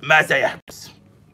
ماذا يحدث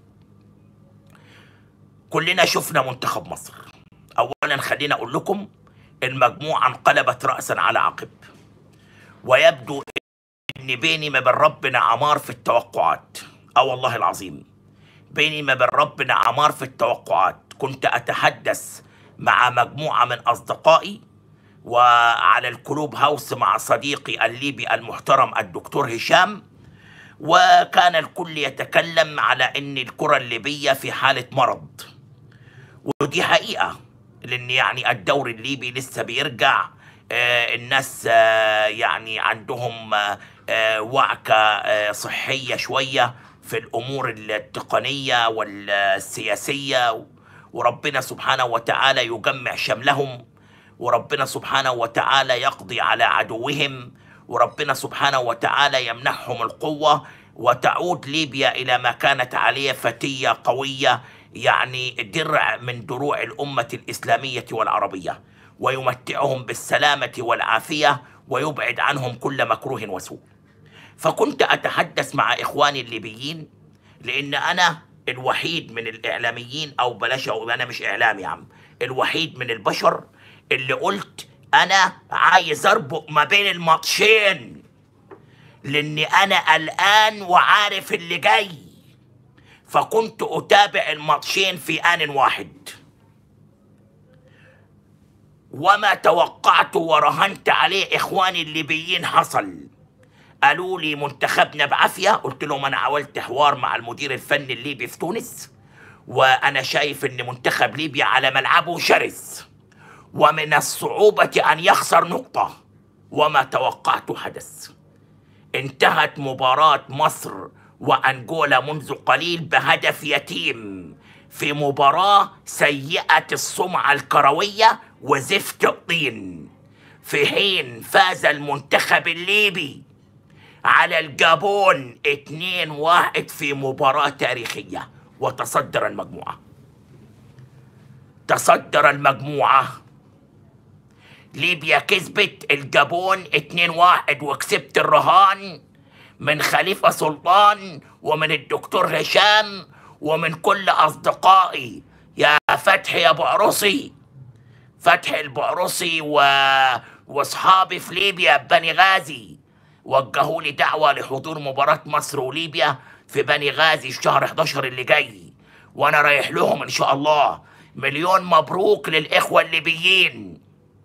كلنا شفنا منتخب مصر اولا خلينا اقول لكم المجموعه انقلبت راسا على عقب ويبدو ان بيني ما بين ربنا عمار في التوقعات اه والله العظيم بيني ما بين ربنا عمار في التوقعات كنت اتحدث مع مجموعه من اصدقائي وعلى الكلوب هاوس مع صديقي الليبي المحترم الدكتور هشام وكان الكل يتكلم على ان الكره الليبيه في حاله مرض ودي حقيقه لان يعني الدوري الليبي لسه بيرجع آه، الناس آه، يعني عندهم آه، آه، وعكه آه، صحيه شويه في الامور التقنيه والسياسيه وربنا سبحانه وتعالى يجمع شملهم وربنا سبحانه وتعالى يقضي على عدوهم وربنا سبحانه وتعالى يمنحهم القوة وتعود ليبيا إلى ما كانت عليه فتية قوية يعني درع من دروع الأمة الإسلامية والعربية ويمتعهم بالسلامة والعافية ويبعد عنهم كل مكروه وسوء فكنت أتحدث مع إخواني الليبيين لأن أنا الوحيد من الإعلاميين أو بلاش أو أنا مش إعلامي يا عم الوحيد من البشر اللي قلت أنا عايز أربط ما بين الماتشين لأني أنا قلقان وعارف اللي جاي فكنت أتابع الماتشين في آن واحد وما توقعت ورهنت عليه إخواني الليبيين حصل قالوا لي منتخبنا بعافيه قلت لهم انا عملت حوار مع المدير الفني الليبي في تونس وانا شايف ان منتخب ليبيا على ملعبه شرس ومن الصعوبه ان يخسر نقطه وما توقعت حدث انتهت مباراه مصر وانجولا منذ قليل بهدف يتيم في مباراه سيئه السمعه الكرويه وزفت الطين في حين فاز المنتخب الليبي على الجابون 2 واحد في مباراة تاريخية وتصدر المجموعة تصدر المجموعة ليبيا كسبت الجابون 2 واحد وكسبت الرهان من خليفة سلطان ومن الدكتور هشام ومن كل أصدقائي يا فتحي يا بعرسي فتحي البعرسي و... واصحابي في ليبيا بني غازي وجهوا لي دعوة لحضور مباراة مصر وليبيا في بني غازي الشهر 11 اللي جاي وانا رايح لهم ان شاء الله مليون مبروك للاخوة الليبيين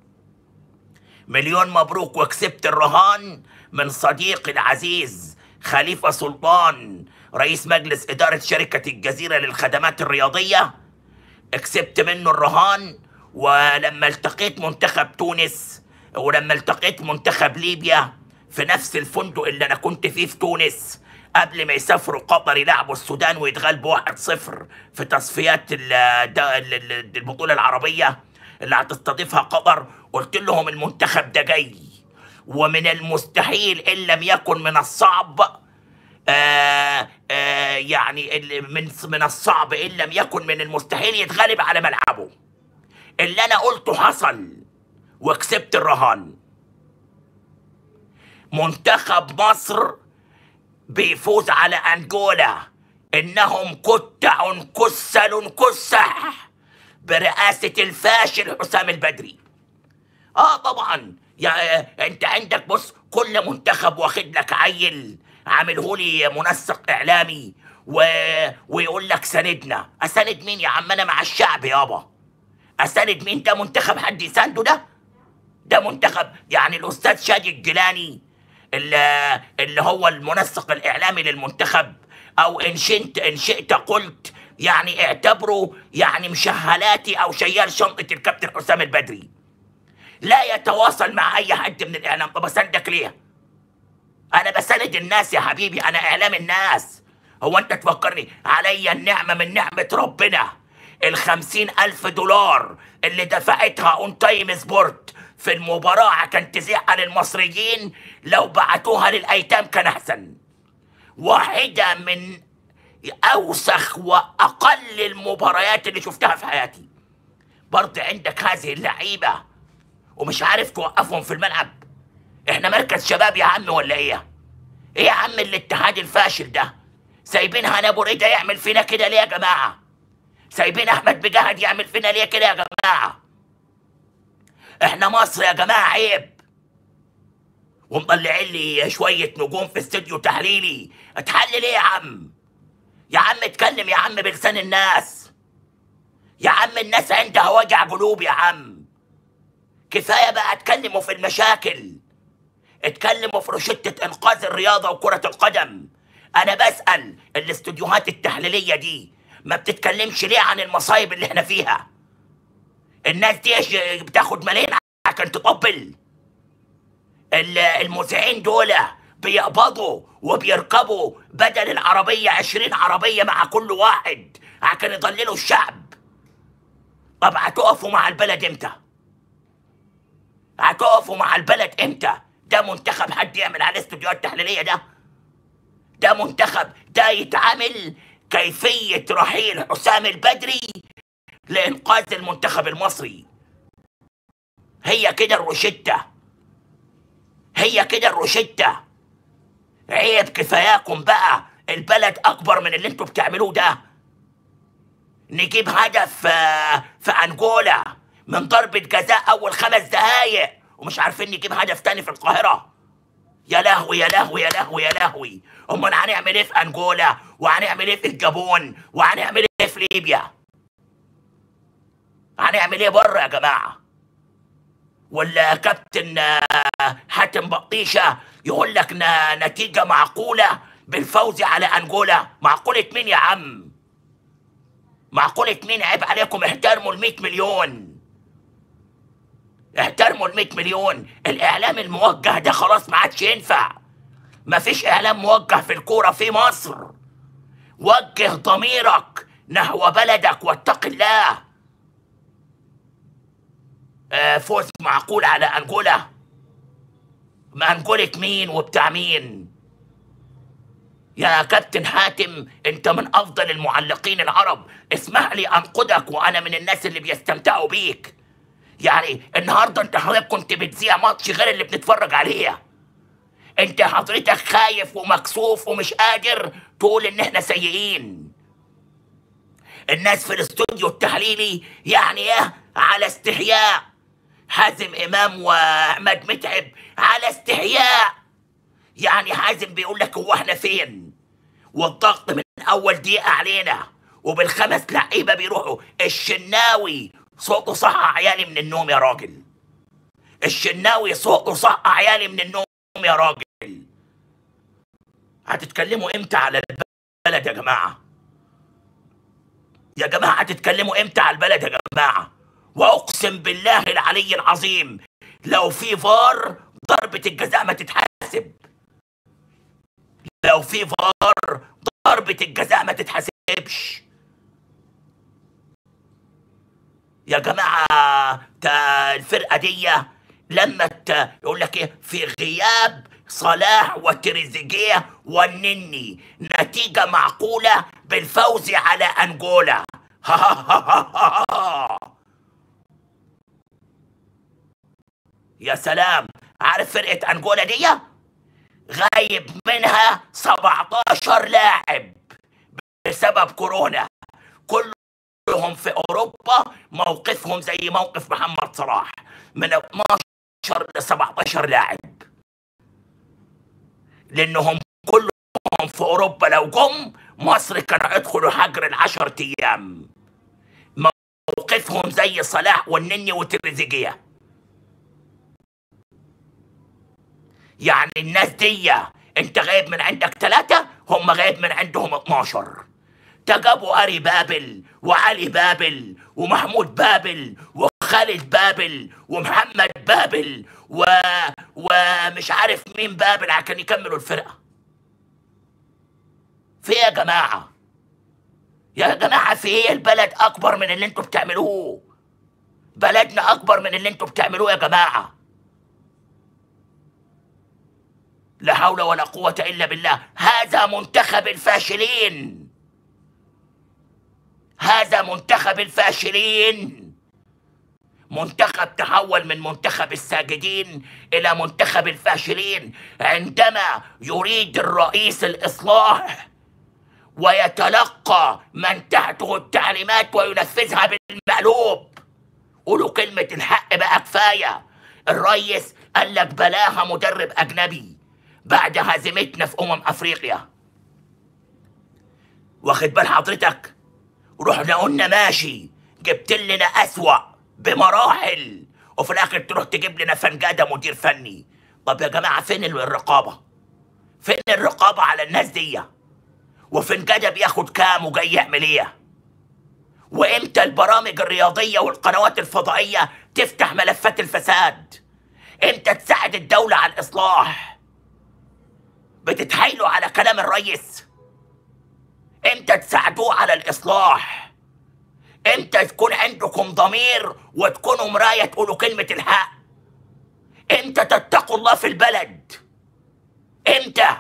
مليون مبروك وكسبت الرهان من صديقي العزيز خليفة سلطان رئيس مجلس إدارة شركة الجزيرة للخدمات الرياضية كسبت منه الرهان ولما التقيت منتخب تونس ولما التقيت منتخب ليبيا في نفس الفندق اللي انا كنت فيه في تونس قبل ما يسافروا قطر يلعبوا السودان ويتغلبوا 1-0 في تصفيات ال- دا- ال- ال- البطولة العربية اللي هتستضيفها قطر قلت لهم المنتخب ده جاي ومن المستحيل ان لم يكن من الصعب آه آه يعني ال- من من الصعب ان لم يكن من المستحيل يتغلب على ملعبه اللي انا قلته حصل وكسبت الرهان منتخب مصر بيفوز على انجولا انهم كتع كسل كسح برئاسة الفاشل حسام البدري اه طبعا يا انت عندك بص كل منتخب واخد لك عيل عامله لي منسق اعلامي و... ويقول لك ساندنا اساند مين يا عم انا مع الشعب يابا اساند مين ده منتخب حد يسانده ده ده منتخب يعني الاستاذ شادي الجيلاني اللي, اللي هو المنسق الاعلامي للمنتخب او ان شئت ان شئت قلت يعني اعتبره يعني مشهلاتي او شيال شنطه الكابتن حسام البدري لا يتواصل مع اي حد من الاعلام طب اساندك ليه انا بساند الناس يا حبيبي انا اعلام الناس هو انت تفكرني عليا النعمه من نعمه ربنا الخمسين ألف دولار اللي دفعتها اون تايم سبورت في المباراة عشان تذيع للمصريين لو بعتوها للأيتام كان أحسن واحدة من أوسخ وأقل المباريات اللي شفتها في حياتي برضه عندك هذه اللعيبة ومش عارف توقفهم في الملعب احنا مركز شباب يا عم ولا ايه ايه يا عم الاتحاد الفاشل ده سايبين هنا ابو ريده يعمل فينا كده ليه يا جماعه سايبين احمد بجهد يعمل فينا ليه كده يا جماعه احنا مصر يا جماعه عيب ومطلعين لي شويه نجوم في استوديو تحليلي اتحلل ايه يا عم يا عم اتكلم يا عم بلسان الناس يا عم الناس عندها وجع قلوب يا عم كفايه بقى اتكلموا في المشاكل اتكلموا في روشتة انقاذ الرياضة وكرة القدم انا بسأل الاستوديوهات التحليلية دي ما بتتكلمش ليه عن المصايب اللي احنا فيها الناس دي ايش بتاخد ملايين عشان تطبل ال- المذيعين دول بيقبضوا وبيركبوا بدل العربية عشرين عربية مع كل واحد عشان يضللوا الشعب طب هتقفوا مع البلد امتى؟ هتقفوا مع البلد امتى؟ ده منتخب حد يعمل عليه استوديوهات تحليلية ده؟ ده منتخب ده يتعامل كيفية رحيل حسام البدري لإنقاذ المنتخب المصري هي كده الروشتة هي كده الروشتة عيب كفاياكم بقى البلد أكبر من اللي انتوا بتعملوه ده نجيب هدف آه، في أنجولا من ضربة جزاء أول خمس دقايق ومش عارفين نجيب هدف تاني في القاهرة يا لهوي يا لهوي يا لهوي يا لهوي امال هنعمل ايه في انجولا وهنعمل ايه في الجابون وهنعمل ايه في ليبيا هنعمل ايه بره يا جماعه ولا كابتن آه، حاتم بطيشه يقول لك ن- نتيجه معقوله بالفوز على انجولا معقوله مين يا عم معقوله مين عيب عليكم احترموا ال 100 مليون احترموا ال 100 مليون الاعلام الموجه ده خلاص ما عادش ينفع مفيش اعلام موجه في الكوره في مصر وجه ضميرك نحو بلدك واتق الله آه، فوز معقول على انجولا ما انجولة مين وبتاع مين يا كابتن حاتم انت من افضل المعلقين العرب اسمح لي انقدك وانا من الناس اللي بيستمتعوا بيك يعني النهارده انت حضرتك كنت بتذيع ماتش غير اللي بنتفرج عليه انت حضرتك خايف ومكسوف ومش قادر تقول ان احنا سيئين الناس في الاستوديو التحليلي يعني ايه على استحياء حازم امام واحمد متعب على استحياء يعني حازم بيقول لك هو احنا فين والضغط من اول دقيقه علينا وبالخمس لعيبه بيروحوا الشناوي صوته صح عيالي من النوم يا راجل الشناوي صوته صح عيالي من النوم يا راجل هتتكلموا امتى على البلد يا جماعه يا جماعه هتتكلموا امتى على البلد يا جماعه واقسم بالله العلي العظيم لو في فار ضربه الجزاء ما تتحاسب لو في فار ضربه الجزاء ما تتحاسبش يا جماعه تا الفرقه دي لما ت- يقول لك ايه في غياب صلاح وتريزيجيه والنني نتيجه معقوله بالفوز على انجولا يا سلام عارف فرقه انجولا دي غايب منها 17 لاعب بسبب كورونا كلهم في اوروبا موقفهم زي موقف محمد صلاح من 12 ل 17 لاعب لانهم كلهم في اوروبا لو جم مصر كانوا يدخلوا حجر العشر ايام موقفهم زي صلاح والنني وتريزيجيه يعني الناس دي انت غايب من عندك ثلاثة هم غايب من عندهم 12 تجابوا أري بابل وعلي بابل ومحمود بابل وخالد بابل ومحمد بابل و... ومش عارف مين بابل عشان يكملوا الفرقة في إيه يا جماعة يا جماعة في ايه البلد أكبر من اللي انتوا بتعملوه بلدنا أكبر من اللي انتوا بتعملوه يا جماعة لا حول ولا قوة إلا بالله هذا منتخب الفاشلين هذا منتخب الفاشلين منتخب تحول من منتخب الساجدين إلى منتخب الفاشلين عندما يريد الرئيس الإصلاح ويتلقى من تحته التعليمات وينفذها بالمقلوب قولوا كلمة الحق بقى كفاية الريس قال لك بلاها مدرب أجنبي بعد هزيمتنا في أمم أفريقيا واخد بال حضرتك رحنا قلنا ماشي جبت لنا أسوأ بمراحل وفي الآخر تروح تجيب لنا فنجادة مدير فني طب يا جماعة فين الرقابة فين الرقابة على الناس دي وفنجادة بياخد كام وجاي يعمل ايه وامتى البرامج الرياضية والقنوات الفضائية تفتح ملفات الفساد امتى تساعد الدولة على الإصلاح بتتحايلوا على كلام الرئيس امتى تساعدوه على الإصلاح امتى تكون عندكم ضمير وتكونوا مراية تقولوا كلمة الحق امتى تتقوا الله في البلد امتى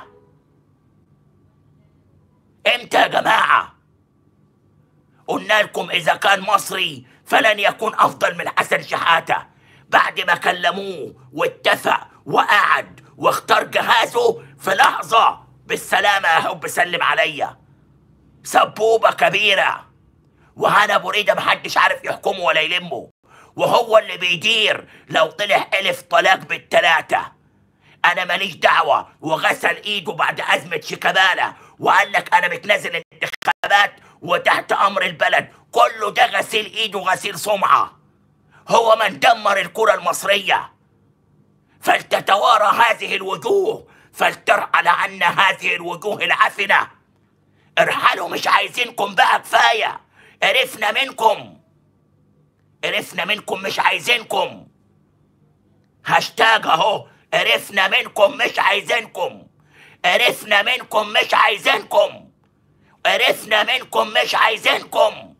امتى يا جماعه قلنا لكم إذا كان مصري فلن يكون أفضل من حسن شحاتة بعد ما كلموه واتفق وقعد واختار جهازه في لحظة بالسلامة يا حب سلم عليا سبوبة كبيرة وهنا بريدة محدش عارف يحكمه ولا يلمه وهو اللي بيدير لو طلع ألف طلاق بالتلاتة أنا ماليش دعوة وغسل إيده بعد أزمة شيكابالا وقال لك أنا بتنازل انتخابات وتحت امر البلد كله ده غسيل ايد وغسيل سمعه هو من دمر الكره المصريه فلتتوارى هذه الوجوه فلترحل عنا هذه الوجوه العفنه ارحلوا مش عايزينكم بقى كفايه عرفنا منكم عرفنا منكم مش عايزينكم هاشتاج اهو عرفنا منكم مش عايزينكم عرفنا منكم مش عايزينكم عرفنا منكم مش عايزينكم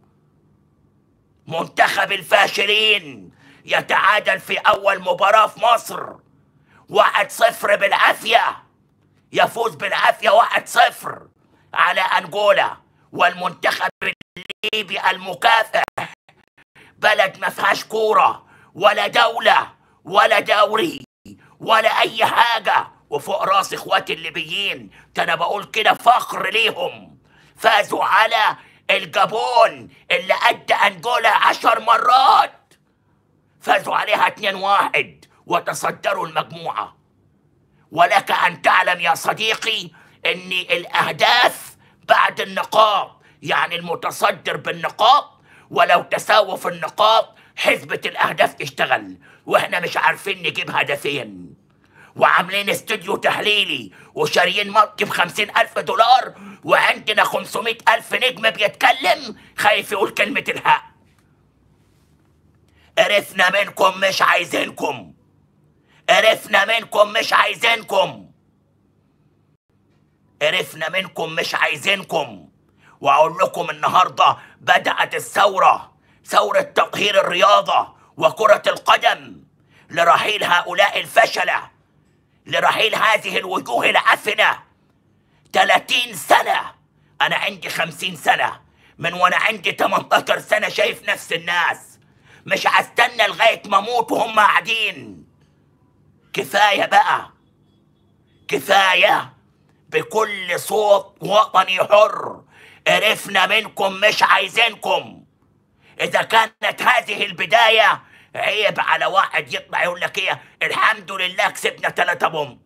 منتخب الفاشلين يتعادل في أول مباراة في مصر واحد صفر بالعافية يفوز بالعافية واحد صفر على أنجولا والمنتخب الليبي المكافح بلد ما فيهاش كورة ولا دولة ولا دوري ولا أي حاجة وفوق راس إخواتي الليبيين أنا بقول كده فخر ليهم فازوا على الجابون اللي قد أنجولا عشر مرات فازوا عليها اتنين واحد وتصدروا المجموعة ولك أن تعلم يا صديقي أن الأهداف بعد النقاط يعني المتصدر بالنقاط ولو تساووا في النقاط حسبة الأهداف تشتغل وإحنا مش عارفين نجيب هدفين وعاملين استوديو تحليلي وشاريين مارك بخمسين ألف دولار وعندنا خمسمائة ألف نجم بيتكلم خايف يقول كلمة الحق عرفنا منكم مش عايزينكم عرفنا منكم مش عايزينكم عرفنا منكم مش عايزينكم واقول لكم النهارده بدات الثوره ثوره تطهير الرياضه وكره القدم لرحيل هؤلاء الفشله لرحيل هذه الوجوه العفنة 30 سنة أنا عندي 50 سنة من وأنا عندي 18 سنة شايف نفس الناس مش هستنى لغاية ما أموت وهم قاعدين كفاية بقى كفاية بكل صوت وطني حر عرفنا منكم مش عايزينكم إذا كانت هذه البداية عيب على واحد يطلع يقول لك ايه الحمد لله كسبنا ثلاثة بوم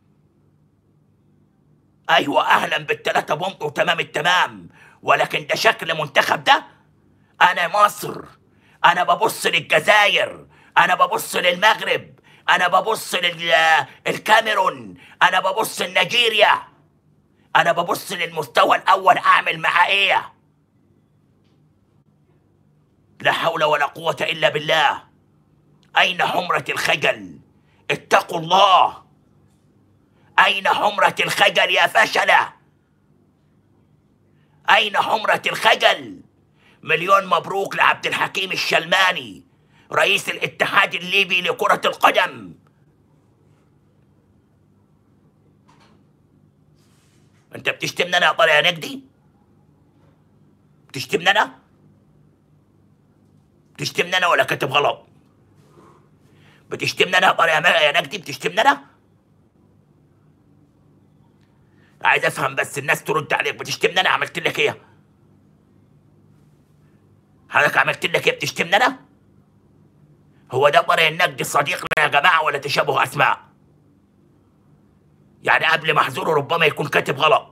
ايوه اهلا بالثلاثة بوم وتمام التمام ولكن ده شكل منتخب ده انا مصر انا ببص للجزائر انا ببص للمغرب انا ببص للكاميرون انا ببص لنيجيريا انا ببص للمستوى الاول اعمل معاه ايه لا حول ولا قوة إلا بالله أين حمرة الخجل اتقوا الله أين حمرة الخجل يا فشلة أين حمرة الخجل مليون مبروك لعبد الحكيم الشلماني رئيس الاتحاد الليبي لكرة القدم انت بتشتمنا انا يا طارق يا نجدي بتشتمنا انا بتشتمنا انا ولا كاتب غلط بتشتمنا انا يا يا نجدي بتشتمنا انا عايز افهم بس الناس ترد عليك بتشتمني انا عملت لك ايه حضرتك عملت لك ايه بتشتمني انا هو ده طارق النجدي صديقنا يا جماعه ولا تشابه اسماء يعني قبل محظوره ربما يكون كاتب غلط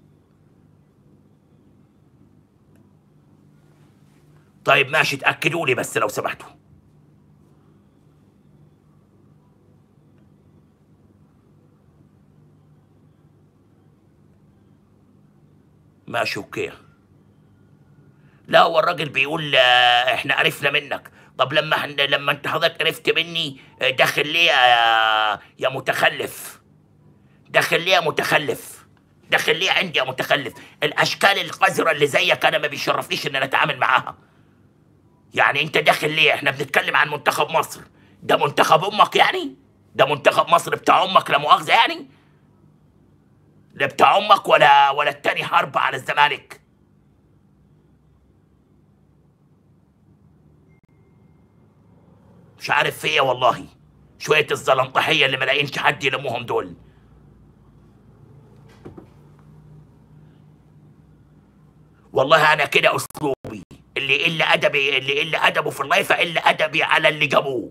طيب ماشي اتاكدوا لي بس لو سمحتوا ماشي اوكي لا هو الراجل بيقول آه، احنا عرفنا منك طب لما احنا لما انت حضرتك عرفت مني آه، داخل ليه يا يا متخلف داخل ليه يا متخلف داخل ليه عندي يا متخلف الاشكال القذره اللي زيك انا ما بيشرفنيش ان انا اتعامل معاها يعني انت داخل ليه احنا بنتكلم عن منتخب مصر ده منتخب امك يعني ده منتخب مصر بتاع امك لا مؤاخذه يعني لا بتاع امك ولا ولا التاني حرب على الزمالك مش عارف في ايه والله شويه الزلنطحيه اللي ما لاقينش حد يلموهم دول والله انا كده اسلوبي اللي الا ادبي اللي الا ادبه في اللايف الا ادبي على اللي جابوه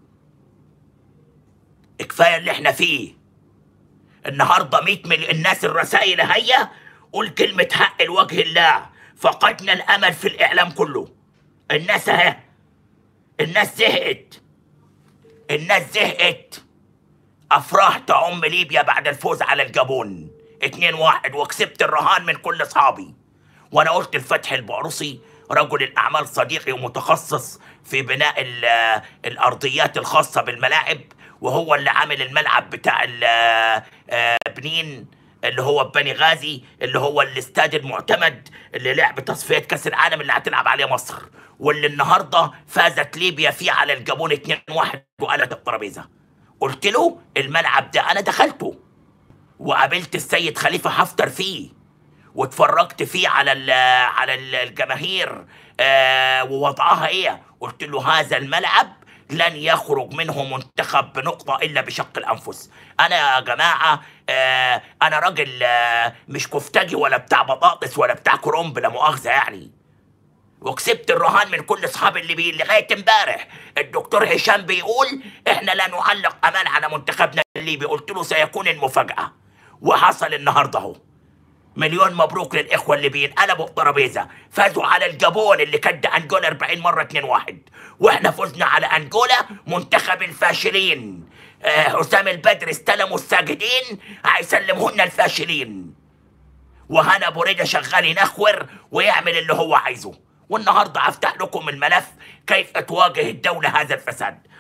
كفايه اللي احنا فيه النهارده 100 مليون الناس الرسائل هيا قول كلمه حق لوجه الله فقدنا الامل في الاعلام كله الناس اهي الناس زهقت الناس زهقت افراح تعم ليبيا بعد الفوز على الجابون 2 واحد وكسبت الرهان من كل اصحابي وانا قلت الفتح البعرصي رجل الاعمال صديقي ومتخصص في بناء ال- الارضيات الخاصه بالملاعب وهو اللي عامل الملعب بتاع ال- آه، بنين اللي هو بني غازي اللي هو الاستاد المعتمد اللي لعب تصفيات كاس العالم اللي هتلعب عليه مصر واللي النهارده فازت ليبيا فيه على الجابون 2-1 وقلت الترابيزه قلت له الملعب ده انا دخلته وقابلت السيد خليفه حفتر فيه واتفرجت فيه على ال على ال- الجماهير آه ووضعها ايه قلت له هذا الملعب لن يخرج منه منتخب بنقطة إلا بشق الأنفس أنا يا جماعة آه أنا راجل آه مش كفتاجي ولا بتاع بطاطس ولا بتاع كرنب لا مؤاخذة يعني وكسبت الرهان من كل اصحابي اللي بي لغايه امبارح الدكتور هشام بيقول احنا لا نعلق امان على منتخبنا الليبي قلت له سيكون المفاجاه وحصل النهارده اهو مليون مبروك للاخوه الليبيين قلبوا الترابيزه فازوا على الجابون اللي كد انجولا 40 مره 2 1 واحنا فزنا على انجولا منتخب الفاشلين آه، حسام البدر استلموا الساجدين هيسلمونا الفاشلين وهنا ابو ريده شغال ينخور ويعمل اللي هو عايزه والنهارده هفتح لكم الملف كيف تواجه الدوله هذا الفساد